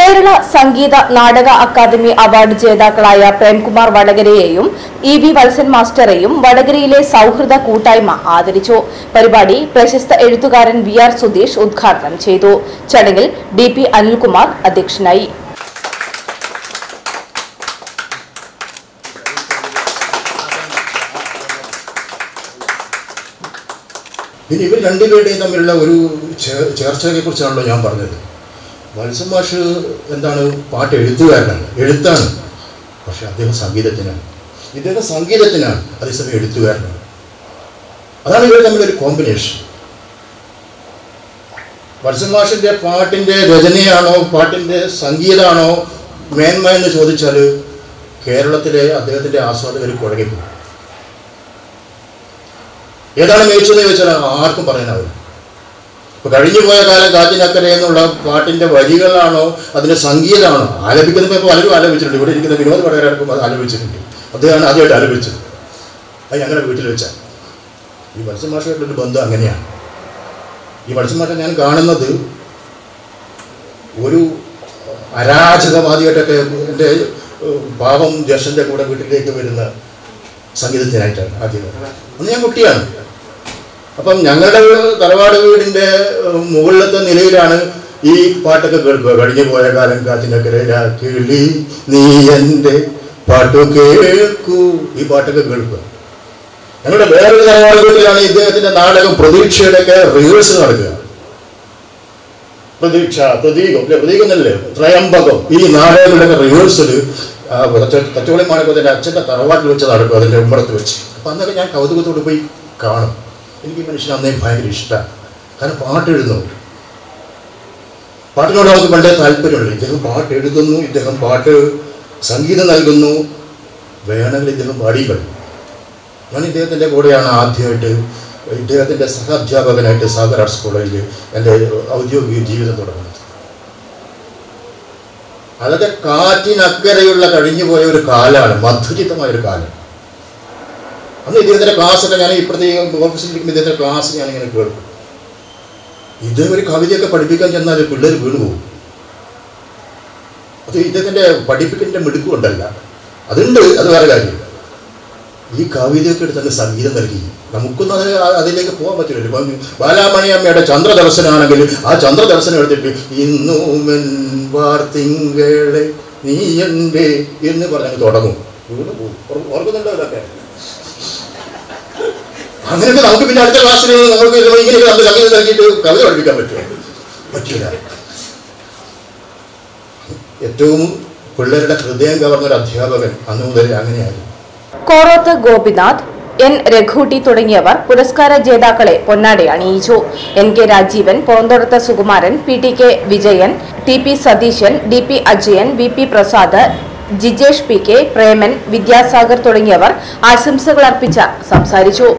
കേരള സംഗീത നാടക academy award ജേതാക്കളായ പ്രേംകുമാർ വടകരയെയും ഇ വി വത്സൻ മാസ്റ്ററെയും വടകരയിലെ സൗഹൃദ കൂട്ടായ്മ ആദരിച്ചു പരിപാടി പ്രശസ്ത എഴുത്തുകാരൻ വി ആർ സുധീഷ് ഉദ്ഘാടനം ചെയ്തു ചടങ്ങിൽ ഡി പി അനിൽകുമാർ അധ്യക്ഷനായി പിന്നെ ഇവർ രണ്ടുപേരുടെയും തമ്മിലുള്ള ഒരു ചേ- ചേർച്ചയെ കുറിച്ചാണല്ലോ ഞാൻ പറഞ്ഞത് വത്സം മാഷ് എന്താണ് പാട്ട് എഴുത്തുകാരനാണ് എഴുത്താണ് പക്ഷെ അദ്ദേഹം സംഗീതത്തിനാണ് ഇദ്ദേഹം സംഗീതത്തിനാണ് അതേസമയം എഴുത്തുകാരനാണ് അതാണ് ഇവർ തമ്മിലൊരു കോമ്പിനേഷൻ വത്സം മാഷിന്റെ പാട്ടിന്റെ രചനയാണോ പാട്ടിന്റെ സംഗീതമാണോ മേന്മ എന്ന് ചോദിച്ചാൽ കേരളത്തിലെ അദ്ദേഹത്തിന്റെ ആസ്വാദകർ കുഴങ്ങിപ്പോകും ഏതാണ് മികച്ചതെന്ന് ചോദിച്ചാൽ ആർക്കും പറയാനാവില്ല ഇപ്പൊ കഴിഞ്ഞു പോയ കാലം കാറ്റിനക്കരെ എന്നുള്ള പാട്ടിന്റെ വരികളാണോ അതിന്റെ സംഗീതമാണോ ആലപിക്കുന്നത് ഇപ്പോൾ പലരും ആലപിച്ചിട്ടുണ്ട് ഇവിടെ ഇരിക്കുന്ന വിനോദ പടകരടക്കം അത് ആലപിച്ചിട്ടുണ്ട് അദ്ദേഹമാണ് ആദ്യമായിട്ട് ആലപിച്ചത് അത് ഞങ്ങളുടെ വീട്ടിൽ വെച്ചാൽ ഈ മത്സ്യമാഷമായിട്ടുള്ളൊരു ബന്ധം അങ്ങനെയാണ് ഈ മത്സ്യമാഷ ഞാൻ കാണുന്നത് ഒരു അരാജകവാദിയായിട്ടൊക്കെ എൻ്റെ ഏഹ്, പാവം ജ്യേഷ്ഠൻ്റെ കൂടെ വീട്ടിലേക്ക് വരുന്ന സംഗീതജ്ഞനായിട്ടാണ് ആദ്യം അന്ന് ഞാൻ കുട്ടിയാണ് അപ്പം ഞങ്ങളുടെ തറവാട് വീടിൻ്റെ ഏഹ്, മുകളിലത്തെ നിലയിലാണ് ഈ പാട്ടൊക്കെ കേൾക്കുക കഴിഞ്ഞു പോയ കാലം കാറ്റിനക്കരെ കിളി നീ എൻ്റെ പാട്ടു കേൾക്കൂ ഈ പാട്ടൊക്കെ കേൾക്കുക ഞങ്ങളുടെ വേറൊരു തറവാട് വീട്ടിലാണ് ഇദ്ദേഹത്തിന്റെ നാടകം പ്രതീക്ഷയുടെ ഒക്കെ റിഹേഴ്സൽ നടക്കുക പ്രതീക്ഷ പ്രതീകം അല്ലെ പ്രതീകം എന്നല്ലേ ത്രയംബകം ഈ നാടകങ്ങളുടെ റിഹേഴ്സൽ തച്ചോളി മാണക്കത്തിന്റെ അച്ഛന്റെ തറവാട്ടിൽ വെച്ച് നടക്കും അതിന്റെ ഉമ്മറത്ത് വെച്ച് അപ്പൊ അന്നൊക്കെ ഞാൻ കൗതുകത്തോട് പോയി കാണും എനിക്ക് ഈ മനുഷ്യൻ അന്നേ ഭയങ്കര ഇഷ്ടമാണ് കാരണം പാട്ട് എഴുതുന്നു പാട്ടിനോട് നമുക്ക് വളരെ താല്പര്യമുണ്ട് ഇദ്ദേഹം പാട്ട് എഴുതുന്നു ഇദ്ദേഹം പാട്ട് സംഗീതം നൽകുന്നു വേണമെങ്കിൽ ഇദ്ദേഹം പാടിയും കളിക്കും ഞാൻ ഇദ്ദേഹത്തിൻ്റെ കൂടെയാണ് ആദ്യമായിട്ട് ഇദ്ദേഹത്തിൻ്റെ സഹാധ്യാപകനായിട്ട് സാഗർ ആർട്സ് കോളേജിൽ എൻ്റെ ഔദ്യോഗിക ജീവിതം തുടങ്ങുന്നത് അതൊക്കെ കാറ്റിനക്കരെയുള്ള കഴിഞ്ഞുപോയ ഒരു കാലമാണ് മധുരിതമായ ഒരു കാലം അന്ന് ഇദ്ദേഹത്തിൻ്റെ ക്ലാസ്സൊക്കെ ഞാൻ ഇപ്പോഴത്തെ ഈ ഓഫീസിലിരിക്കുമ്പോൾ ഇദ്ദേഹത്തിൻ്റെ ക്ലാസ് ഞാനിങ്ങനെ കേൾക്കും ഇദ്ദേഹം ഒരു കവിതയൊക്കെ പഠിപ്പിക്കാൻ ചെന്നാൽ പിള്ളേർ വീണു പോകും അത് ഇദ്ദേഹത്തിൻ്റെ പഠിപ്പിക്കേണ്ട മിടുക്കുകൊണ്ടല്ല അതുണ്ട് അത് വേറെ കാര്യം ഈ കവിതയൊക്കെ എടുത്തങ്ങ് സംഗീതം നൽകി നമുക്കൊന്നും അത് അതിലേക്ക് പോകാൻ പറ്റില്ല ഇപ്പം ബാലാമണിയമ്മയുടെ ചന്ദ്രദർശനാണെങ്കിൽ ആ ചന്ദ്രദർശനം എടുത്തിട്ട് ഇന്നുമെൻ വാർത്തിങ്കളെ നീ എൻ്റെ എന്ന് പറഞ്ഞങ്ങ് തുടങ്ങും വീണ് പോകും ഓർ- ഓർക്കുന്നുണ്ടോ ഇതൊക്കെ അങ്ങനെയൊക്കെ നമുക്ക് പിന്നെ അടുത്ത ക്ലാസ്സിൽ നമുക്ക് ഇങ്ങനെയൊക്കെ നമുക്ക് സംഗീതം നൽകിയിട്ട് കവിത പഠിപ്പിക്കാൻ പറ്റുമോ പറ്റില്ല ഏറ്റവും പിള്ളേരുടെ ഹൃദയം കവർന്ന ഒരു അധ്യാപകൻ അന്ന് മുതൽ അങ്ങനെയായിരുന്നു കോറോത്ത് ഗോപിനാഥ് എൻ രഘൂട്ടി തുടങ്ങിയവർ പുരസ്കാര ജേതാക്കളെ പൊന്നാടി അണിയിച്ചു N K Rajeevan Ponthodath Sukumaran P T K Vijayan T P Satheesan D P Ajayan V P Prasad Jijesh P K Preman Vidyasagar തുടങ്ങിയവർ ആശംസകൾ അർപ്പിച്ച സംസാരിച്ചു